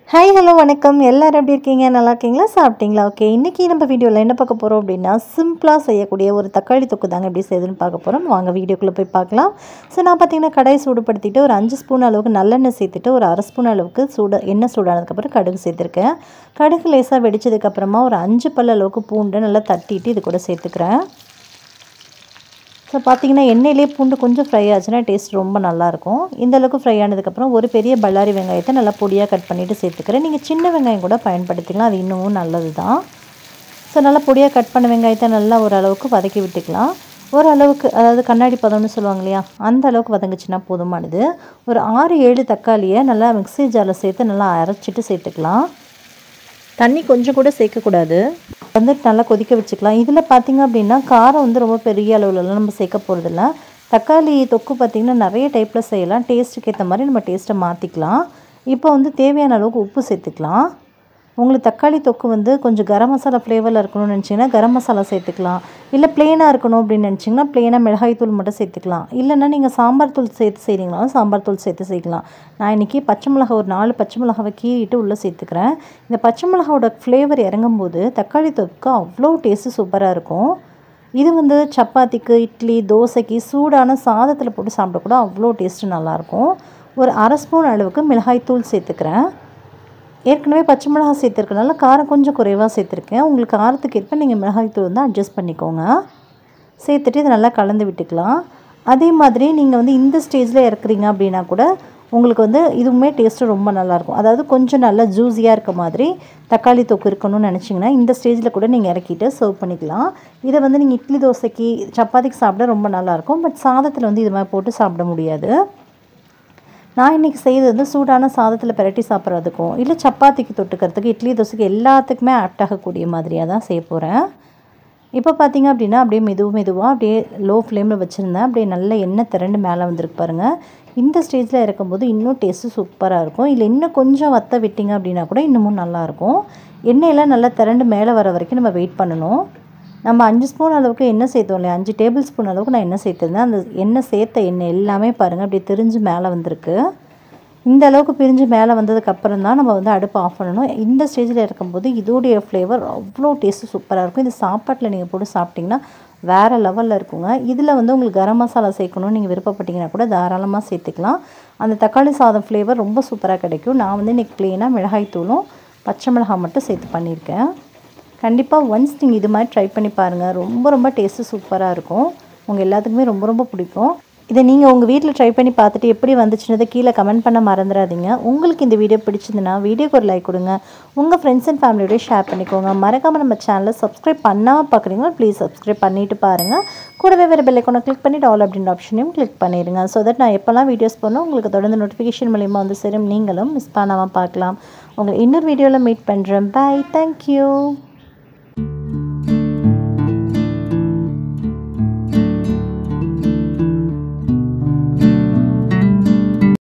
hi hello வணக்கம் எல்லாரும் எப்படி இருக்கீங்க நல்லா இருக்கீங்களா சாப்பிட்டீங்களா ஓகே இன்றைக்கி நம்ம வீடியோவில் என்ன பார்க்க போகிறோம் அப்படின்னா சிம்பிளாக செய்யக்கூடிய ஒரு தக்காளி தொக்கு தாங்க எப்படி செய்யுதுன்னு பார்க்க போகிறோம் வாங்க வீடியோக்குள்ளே போய் பார்க்கலாம் ஸோ நான் பார்த்தீங்கன்னா கடாய் சூடுபடுத்திட்டு ஒரு அஞ்சு ஸ்பூன் அளவுக்கு நல்லெண்ணெய் சேர்த்துட்டு ஒரு அரை ஸ்பூன் அளவுக்கு சூட எண்ணெய் சூடானதுக்கப்புறம் கடுகு சேர்த்துருக்கேன் கடுகு லேசாக வெடிச்சதுக்கப்புறமா ஒரு அஞ்சு பல் அளவுக்கு பூண்டை நல்லா தட்டிட்டு இது கூட சேர்த்துக்கிறேன் ஸோ பார்த்தீங்கன்னா எண்ணெயிலே பூண்டு கொஞ்சம் ஃப்ரை ஆச்சுன்னா டேஸ்ட் ரொம்ப நல்லாயிருக்கும் இந்த அளவுக்கு ஃப்ரை ஆனதுக்கப்புறம் ஒரு பெரிய பல்லாரி வெங்காயத்தை நல்லா பொடியாக கட் பண்ணிவிட்டு சேர்த்துக்கிறேன் நீங்கள் சின்ன வெங்காயம் கூட பயன்படுத்திக்கலாம் அது இன்னமும் நல்லது தான் ஸோ நல்லா பொடியாக கட் பண்ண வெங்காயத்தை நல்லா ஓரளவுக்கு வதக்கி விட்டுக்கலாம் ஓரளவுக்கு அதாவது கண்ணாடி பதம்னு சொல்லுவாங்க இல்லையா அந்த அளவுக்கு வதங்குச்சுன்னா போதுமானது ஒரு ஆறு ஏழு தக்காளியை நல்லா மிக்ஸி ஜாரில் சேர்த்து நல்லா அரைச்சிட்டு சேர்த்துக்கலாம் தண்ணி கொஞ்சம் கூட சேர்க்கக்கூடாது வந்துட்டு நல்லா கொதிக்க வச்சுக்கலாம் இதில் பார்த்திங்க அப்படின்னா காரம் வந்து ரொம்ப பெரிய அளவுலலாம் நம்ம சேர்க்க போகிறதில்ல தக்காளி தொக்கு பார்த்திங்கன்னா நிறைய டைப்பில் செய்யலாம் டேஸ்ட்டுக்கு ஏற்ற மாதிரி நம்ம டேஸ்ட்டை மாற்றிக்கலாம் இப்போ வந்து தேவையான அளவுக்கு உப்பு சேர்த்துக்கலாம் உங்களுக்கு தக்காளி தொக்கு வந்து கொஞ்சம் கரம் மசாலா ஃப்ளேவரில் இருக்கணும்னு நினச்சிங்கன்னா கரம் மசாலா சேர்த்துக்கலாம் இல்லை ப்ளெயினாக இருக்கணும் அப்படின்னு நினச்சிங்கன்னா ப்ளெயினாக மிளகாய் தூள் மட்டும் சேர்த்துக்கலாம் இல்லைன்னா நீங்கள் சாம்பார் தூள் சேர்த்து செய்கிறீங்கனாலும் சாம்பார் தூள் சேர்த்து சேர்க்கலாம் நான் இன்றைக்கி பச்சை மிளகா ஒரு நாலு பச்சை மிளகாவை கீறிட்டு உள்ளே சேர்த்துக்கிறேன் இந்த பச்சை மிளகாவோட ஃப்ளேவர் இறங்கும்போது தக்காளி தொக்கு அவ்வளோ டேஸ்ட்டு சூப்பராக இருக்கும் இது வந்து சப்பாத்திக்கு இட்லி தோசைக்கு சூடான சாதத்தில் போட்டு சாப்பிட கூட அவ்வளோ டேஸ்ட்டு நல்லாயிருக்கும் ஒரு அரை ஸ்பூன் அளவுக்கு மிளகாய் தூள் சேர்த்துக்கிறேன் ஏற்கனவே பச்சை மிளகாய் சேர்த்துருக்கனால காரம் கொஞ்சம் குறைவாக சேர்த்துருக்கேன் உங்களுக்கு காரத்துக்கு ஏற்ப நீங்கள் மிளகாய் தூள் வந்து அட்ஜஸ்ட் பண்ணிக்கோங்க சேர்த்துட்டு இதை நல்லா கலந்து விட்டுக்கலாம் அதே மாதிரி நீங்கள் வந்து இந்த ஸ்டேஜில் இறக்குறீங்க அப்படின்னா கூட உங்களுக்கு வந்து இதுவுமே டேஸ்ட்டு ரொம்ப நல்லாயிருக்கும் அதாவது கொஞ்சம் நல்லா ஜூஸியாக இருக்க மாதிரி தக்காளி தொக்கு இருக்கணும்னு நினச்சிங்கன்னா இந்த ஸ்டேஜில் கூட நீங்கள் இறக்கிட்டு சர்வ் பண்ணிக்கலாம் இதை வந்து நீங்கள் இட்லி தோசைக்கு சப்பாத்திக்கு சாப்பிட ரொம்ப நல்லாயிருக்கும் பட் சாதத்தில் வந்து இது மாதிரி போட்டு சாப்பிட முடியாது நான் இன்றைக்கி செய்கிறது வந்து சூடான சாதத்தில் பிரட்டி சாப்பிட்றதுக்கும் இல்லை சப்பாத்திக்கு தொட்டுக்கிறதுக்கு இட்லி தோசைக்கு எல்லாத்துக்குமே ஆப்ட் ஆகக்கூடிய மாதிரியாக தான் செய்ய போகிறேன் இப்போ பார்த்தீங்க அப்படின்னா அப்படியே மெதுவு மெதுவாக அப்படியே லோ ஃப்ளேமில் வச்சுருந்தேன் அப்படியே நல்ல எண்ணெய் திரண்டு மேலே வந்திருக்கு பாருங்கள் இந்த ஸ்டேஜில் இருக்கும்போது இன்னும் டேஸ்ட்டு சூப்பராக இருக்கும் இல்லை இன்னும் கொஞ்சம் வத்த விட்டிங்க அப்படின்னா கூட இன்னமும் நல்லாயிருக்கும் எண்ணெயெல்லாம் நல்லா திரண்டு மேலே வர வரைக்கும் நம்ம வெயிட் பண்ணணும் நம்ம அஞ்சு ஸ்பூன் அளவுக்கு எண்ணெய் சேர்த்தோம் இல்லையா அஞ்சு டேபிள் ஸ்பூன் அளவுக்கு நான் எண்ணெய் சேர்த்துருந்தேன் அந்த எண்ணெய் சேர்த்த எண்ணெய் எல்லாமே பாருங்கள் அப்படியே திரிஞ்சு மேலே வந்திருக்கு இந்த அளவுக்கு பிரிஞ்சு மேலே வந்ததுக்கப்புறம் தான் நம்ம வந்து அடுப்பு ஆஃப் பண்ணணும் இந்த ஸ்டேஜில் இருக்கும்போது இதோடைய ஃப்ளேவர் அவ்வளோ டேஸ்ட்டு சூப்பராக இருக்கும் இது சாப்பாட்டில் நீங்கள் போட்டு சாப்பிட்டிங்கன்னா வேறு லெவலில் இருக்குங்க இதில் வந்து உங்களுக்கு கரம் மசாலா சேர்க்கணும்னு நீங்கள் விருப்பப்பட்டீங்கன்னா கூட தாராளமாக சேர்த்துக்கலாம் அந்த தக்காளி சாதம் ஃப்ளேவர் ரொம்ப சூப்பராக கிடைக்கும் நான் வந்து இன்றைக்கி ப்ளெயினாக மிளகாய் தூளும் பச்சை மிளகாய் மட்டும் சேர்த்து பண்ணியிருக்கேன் கண்டிப்பாக ஒன்ஸ் நீங்கள் இது மாதிரி ட்ரை பண்ணி பாருங்கள் ரொம்ப ரொம்ப டேஸ்ட்டு சூப்பராக இருக்கும் உங்கள் எல்லாத்துக்குமே ரொம்ப ரொம்ப பிடிக்கும் இதை நீங்கள் உங்கள் வீட்டில் ட்ரை பண்ணி பார்த்துட்டு எப்படி வந்துச்சுன்றதை கீழே கமெண்ட் பண்ண மறந்துடாதீங்க உங்களுக்கு இந்த வீடியோ பிடிச்சிருந்துன்னா வீடியோக்கு ஒரு லைக் கொடுங்க உங்கள் ஃப்ரெண்ட்ஸ் அண்ட் ஃபேமிலியோடய ஷேர் பண்ணிக்கோங்க மறக்காமல் நம்ம சேனலை சப்ஸ்கிரைப் பண்ணாமல் பார்க்குறீங்களா ப்ளீஸ் சப்ஸ்கிரைப் பண்ணிவிட்டு பாருங்கள் கூடவே வேறு பெல்லைக்கோனை கிளிக் பண்ணிவிட்டு ஆல் அப்படின்ற ஆப்ஷனையும் கிளிக் பண்ணிடுங்க ஸோ தட் நான் எப்போல்லாம் வீடியோஸ் பண்ணோம் உங்களுக்கு தொடர்ந்து நோட்டிஃபிகேஷன் மூலிமா வந்து சேரும் நீங்களும் மிஸ் பண்ணாமல் பார்க்கலாம் உங்களை இன்னொரு வீடியோவில் மீட் பண்ணுறேன் பாய் தேங்க்யூ